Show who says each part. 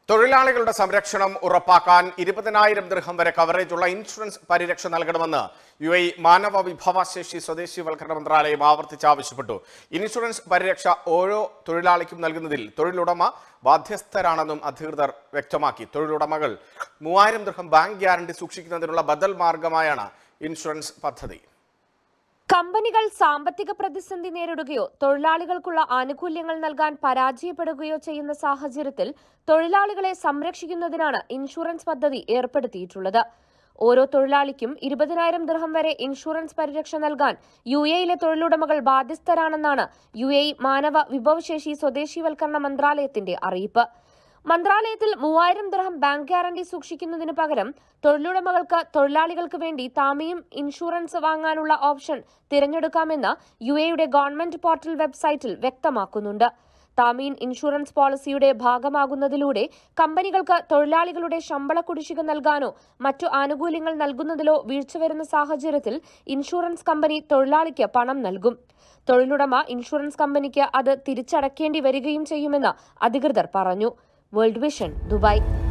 Speaker 1: തൊഴിലാളികളുടെ സംരക്ഷണം ഉറപ്പാക്കാൻ ഇരുപതിനായിരം ദൃഹം വരെ കവറേജുള്ള ഇൻഷുറൻസ് പരിരക്ഷ നൽകണമെന്ന് യു ഐ മാനവ വിഭവശേഷി സ്വദേശീവൽക്കരണ മന്ത്രാലയം ആവർത്തിച്ച് ആവശ്യപ്പെട്ടു ഇൻഷുറൻസ് പരിരക്ഷ ഓരോ തൊഴിലാളിക്കും നൽകുന്നതിൽ തൊഴിലുടമ ബാധ്യസ്ഥരാണെന്നും അധികൃതർ വ്യക്തമാക്കി തൊഴിലുടമകൾ മൂവായിരം ദൃഹം ബാങ്ക് ഗ്യാരണ്ടി സൂക്ഷിക്കുന്നതിനുള്ള ബദൽ മാർഗമായാണ് ഇൻഷുറൻസ് പദ്ധതി
Speaker 2: കമ്പനികൾ സാമ്പത്തിക പ്രതിസന്ധി നേരിടുകയോ തൊഴിലാളികൾക്കുള്ള ആനുകൂല്യങ്ങൾ നൽകാൻ പരാജയപ്പെടുകയോ ചെയ്യുന്ന സാഹചര്യത്തിൽ തൊഴിലാളികളെ സംരക്ഷിക്കുന്നതിനാണ് ഇൻഷുറൻസ് പദ്ധതി ഏർപ്പെടുത്തിയിട്ടുള്ളത് ഓരോ തൊഴിലാളിക്കും ഇരുപതിനായിരം ദൃഹം വരെ ഇൻഷുറൻസ് പരിരക്ഷ നൽകാൻ യു എയിലെ തൊഴിലുടമകൾ ബാധ്യസ്ഥരാണെന്നാണ് യു എ മാനവ വിഭവശേഷി സ്വദേശീവൽക്കരണ മന്ത്രാലയത്തിന്റെ അറിയിപ്പ് മന്ത്രാലയത്തിൽ മൂവായിരം ദർഹം ബാങ്ക് ഗ്യാരണ്ടി സൂക്ഷിക്കുന്നതിന് പകരം തൊഴിലുടമകൾക്ക് തൊഴിലാളികൾക്ക് വേണ്ടി താമിയും ഇൻഷുറൻസ് വാങ്ങാനുള്ള ഓപ്ഷൻ തിരഞ്ഞെടുക്കാമെന്ന് യു എയുടെ ഗവൺമെന്റ് പോർട്ടൽ വെബ്സൈറ്റിൽ വ്യക്തമാക്കുന്നുണ്ട് താമീൻ ഇൻഷുറൻസ് പോളിസിയുടെ ഭാഗമാകുന്നതിലൂടെ കമ്പനികൾക്ക് തൊഴിലാളികളുടെ ശമ്പള കുടിശ്ശിക നൽകാനോ മറ്റു ആനുകൂല്യങ്ങൾ നൽകുന്നതിലോ വീഴ്ച വരുന്ന സാഹചര്യത്തിൽ ഇൻഷുറൻസ് കമ്പനി തൊഴിലാളിക്ക് പണം നൽകും തൊഴിലുടമ ഇൻഷുറൻസ് കമ്പനിക്ക് അത് തിരിച്ചടക്കേണ്ടി വരികയും ചെയ്യുമെന്ന് അധികൃതർ പറഞ്ഞു വേൾഡ് വിഷൻ ദുബായ്